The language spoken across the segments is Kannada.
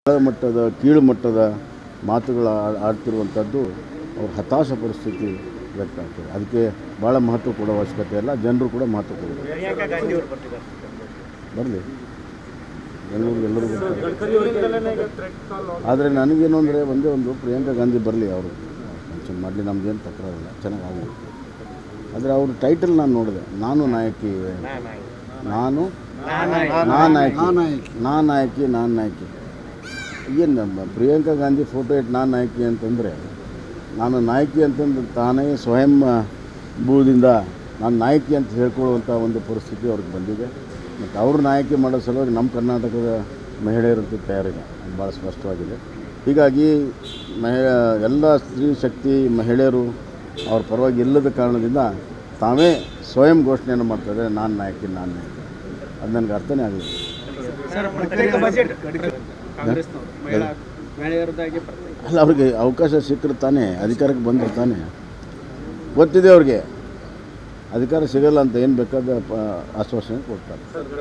ಮಟ್ಟದ ಕೀಳು ಮಟ್ಟದ ಮಾತುಗಳು ಆ- ಆಡ್ತಿರುವಂಥದ್ದು ಅವ್ರ ಹತಾಶ ಪರಿಸ್ಥಿತಿ ವ್ಯಕ್ತ ಆಗ್ತದೆ ಅದಕ್ಕೆ ಭಾಳ ಮಹತ್ವ ಕೊಡೋ ಅವಶ್ಯಕತೆ ಇಲ್ಲ ಜನರು ಕೂಡ ಮಹತ್ವ ಕೊಡಬೇಕು ಪ್ರಿಯಾಂಕಾ ಗಾಂಧಿ ಅವರು ಬರ್ತಿದ್ದಾರೆ ಬರಲಿ ಎಲ್ಲರಿಗೂ ಎಲ್ಲರಿಗೂ ಆದರೆ ನನಗೇನು ಅಂದರೆ ಒಂದೇ ಒಂದು ಪ್ರಿಯಾಂಕಾ ಗಾಂಧಿ ಬರಲಿ ಅವರು ಫಂಕ್ಷನ್ ಮಾಡಲಿ ನಮ್ದೇನು ತಕರಾರಿಲ್ಲ ಚೆನ್ನಾಗಿ ಆಗಲಿ ಆದರೆ ಅವ್ರ ಟೈಟಲ್ ನಾನು ನೋಡಿದೆ ನಾನು ನಾಯಕಿ ನಾನು ನಾ ನಾಯಕಿ ನಾ ನಾಯಕಿ ನಾನು ನಾಯಕಿ ಏನು ನಮ್ಮ ಪ್ರಿಯಾಂಕಾ ಗಾಂಧಿ ಫೋಟೋ ಇಟ್ಟು ನಾನು ನಾಯಕಿ ಅಂತಂದರೆ ನಾನು ನಾಯಕಿ ಅಂತಂದು ತಾನೇ ಸ್ವಯಂ ಭೂದಿಂದ ನಾನು ನಾಯಕಿ ಅಂತ ಹೇಳ್ಕೊಳ್ಳುವಂಥ ಒಂದು ಪರಿಸ್ಥಿತಿ ಅವ್ರಿಗೆ ಬಂದಿದೆ ಮತ್ತು ಅವ್ರ ನಾಯಕಿ ಮಾಡೋ ಸಲುವಾಗಿ ನಮ್ಮ ಕರ್ನಾಟಕದ ಮಹಿಳೆಯರಂತೂ ತಯಾರಿಲ್ಲ ಅದು ಭಾಳ ಸ್ಪಷ್ಟವಾಗಿದೆ ಹೀಗಾಗಿ ಮಹಿ ಎಲ್ಲ ಸ್ತ್ರೀ ಶಕ್ತಿ ಮಹಿಳೆಯರು ಅವ್ರ ಪರವಾಗಿ ಇಲ್ಲದ ಕಾರಣದಿಂದ ತಾವೇ ಸ್ವಯಂ ಘೋಷಣೆಯನ್ನು ಮಾಡ್ತಾರೆ ನಾನು ನಾಯಕಿ ನಾನು ನಾಯಕಿ ಅದು ನನಗೆ ಅರ್ಥನೇ ಆಗಲಿಲ್ಲ ಪ್ರತ್ಯೇಕ ಬಜೆಟ್ ಕಾಂಗ್ರೆಸ್ನವರು ಮಹಿಳಾ ಮಹಿಳೆಯರದಾಗಿ ಪ್ರತ್ಯೇಕ ಅಲ್ಲ ಅವ್ರಿಗೆ ಅವಕಾಶ ಸಿಕ್ಕರೆ ತಾನೇ ಅಧಿಕಾರಕ್ಕೆ ಬಂದರೆ ತಾನೇ ಗೊತ್ತಿದೆ ಅವ್ರಿಗೆ ಅಧಿಕಾರ ಸಿಗಲ್ಲ ಅಂತ ಏನು ಬೇಕಾದ ಪ- ಆಶ್ವಾಸನೆ ಕೊಡ್ತಾರೆ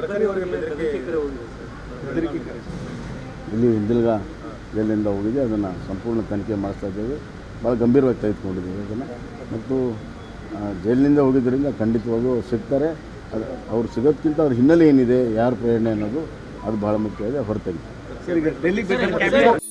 ಇಲ್ಲಿ ಹಿಂದಿಲ್ಗ ಜೈಲಿಂದ ಹೋಗಿದೆ ಅದನ್ನು ಸಂಪೂರ್ಣ ತನಿಖೆ ಮಾಡಿಸ್ತಾ ಇದ್ದೇವೆ ಭಾಳ ಗಂಭೀರವಾಗಿ ತೆಗೆದುಕೊಂಡಿದ್ದೀವಿ ಅದನ್ನು ಮತ್ತು ಆ, ಜೈಲಿನಿಂದ ಹೋಗಿದ್ದರಿಂದ ಖಂಡಿತವಾಗೂ ಸಿಗ್ತಾರೆ ಅದು ಅವ್ರು ಸಿಗೋದಕ್ಕಿಂತ ಅವ್ರ ಹಿನ್ನೆಲೆ ಏನಿದೆ ಯಾರ ಪ್ರೇರಣೆ ಅನ್ನೋದು ಅದು ಭಾಳ ಮುಖ್ಯ ಇದೆ ಹೊರತೆಗೆ ಡೆಲ್ಲಿ